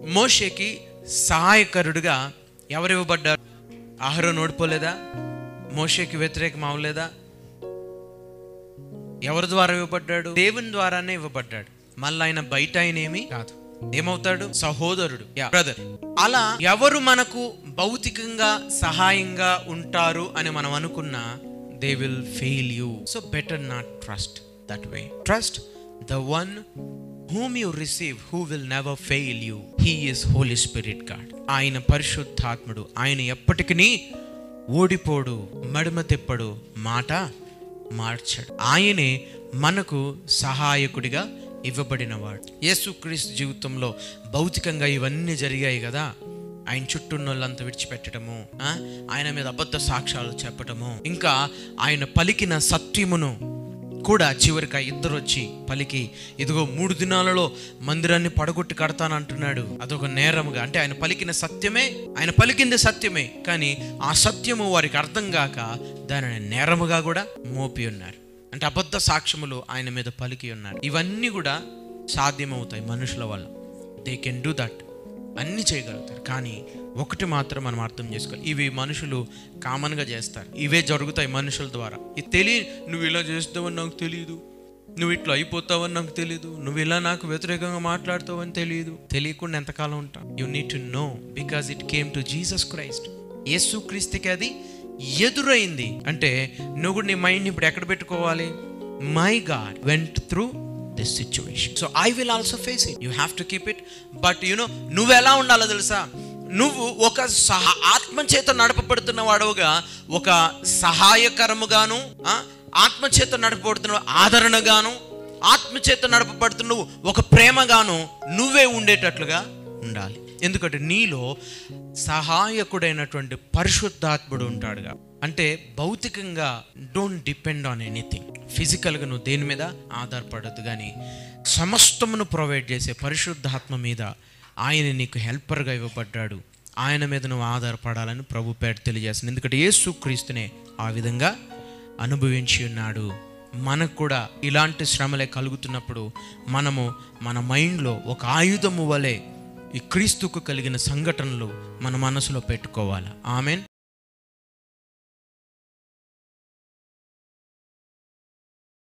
మోషేకి సహాయకరుడుగా ఎవరు ఇవ్వబడ్డారు ఆహారం ఓడిపోలేదా మోషేకి వ్యతిరేకం అవ్వలేదా ఎవరి ద్వారా ఇవ్వబడ్డాడు దేవుని ద్వారానే ఇవ్వబడ్డాడు మళ్ళీ ఆయన బయట ఆయన ఏమి కాదు ఏమవుతాడు సహోదరుడు బ్రదర్ అలా ఎవరు మనకు భౌతికంగా సహాయంగా ఉంటారు అని మనం అనుకున్నా they will fail you so better not trust that way trust the one whom you receive who will never fail you he is Holy Spirit God ఆయన పరిశుద్ధాత్ముడు ఆయన ఎప్పటికీ ఓడిపోడు మడిమ తిప్పడు మాట మార్చాడు ఆయనే మనకు సహాయకుడిగా ఇవ్వబడినవాడు యేసుక్రీస్తు జీవితంలో భౌతికంగా ఇవన్నీ జరిగాయి కదా ఆయన చుట్టూ ఉన్న వాళ్ళంతా విడిచిపెట్టడము ఆ? ఆయన మీద అబద్ధ సాక్ష్యాలు చెప్పటము ఇంకా ఆయన పలికిన సత్యమును కూడా చివరికి ఆ ఇద్దరు వచ్చి పలికి ఇదిగో మూడు దినాలలో మందిరాన్ని పడగొట్టి కడతానంటున్నాడు అదొక నేరముగా అంటే ఆయన పలికిన సత్యమే ఆయన పలికింది సత్యమే కానీ ఆ సత్యము వారికి అర్థం కాక దానిని నేరముగా కూడా మోపి ఉన్నారు అంటే అబద్ధ సాక్ష్యములు ఆయన మీద పలికి ఉన్నారు ఇవన్నీ కూడా సాధ్యమవుతాయి మనుషుల వల్ల దే కెన్ డూ దట్ అన్ని చేయగలుగుతారు కానీ ఒకటి మాత్రం మనం అర్థం చేసుకోవాలి ఇవి మనుషులు కామన్గా చేస్తారు ఇవే జరుగుతాయి మనుషుల ద్వారా ఇది తెలియ నువ్వు ఇలా చేస్తావని నాకు తెలియదు నువ్వు ఇట్లా అయిపోతావని నాకు తెలియదు నువ్వు ఇలా నాకు వ్యతిరేకంగా మాట్లాడతావని తెలియదు తెలియకుండా ఎంతకాలం ఉంటావు you need to know because it came to Jesus Christ Yesu క్రీస్తుకి అది ఎదురైంది అంటే నువ్వు కూడా నీ మైండ్ ఇప్పుడు ఎక్కడ పెట్టుకోవాలి my God went through this situation so I will also face it you have to keep it but you know నువ్వు ఎలా ఉండాలో తెలుసా నువ్వు ఒక సహ ఆత్మచేత నడపబడుతున్న వాడుగా ఒక సహాయకరముగాను ఆ, ఆత్మచేత నడపబడుతున్న ఆదరణగాను ఆత్మచేత నడపబడుతున్న ఒక ప్రేమగాను నువ్వే ఉండేటట్లుగా ఉండాలి ఎందుకంటే నీలో సహాయకుడైనటువంటి పరిశుద్ధాత్ముడు ఉంటాడుగా అంటే భౌతికంగా డోంట్ డిపెండ్ ఆన్ ఎనీథింగ్ ఫిజికల్గా నువ్వు దేని మీద ఆధారపడద్దు కానీ సమస్తమును ప్రొవైడ్ చేసే పరిశుద్ధాత్మ మీద ఆయన నీకు హెల్పర్గా ఇవ్వబడ్డాడు ఆయన మీద నువ్వు ఆధారపడాలని ప్రభు పేరు తెలియజేస్తుంది ఎందుకంటే యేసు క్రీస్తునే ఆ విధంగా అనుభవించి ఉన్నాడు మనకు కూడా ఇలాంటి శ్రమలే కలుగుతున్నప్పుడు మనము మన మైండ్లో ఒక ఆయుధము వలె ఈ క్రీస్తుకు కలిగిన సంఘటనలు మన మనసులో పెట్టుకోవాలి ఆమెన్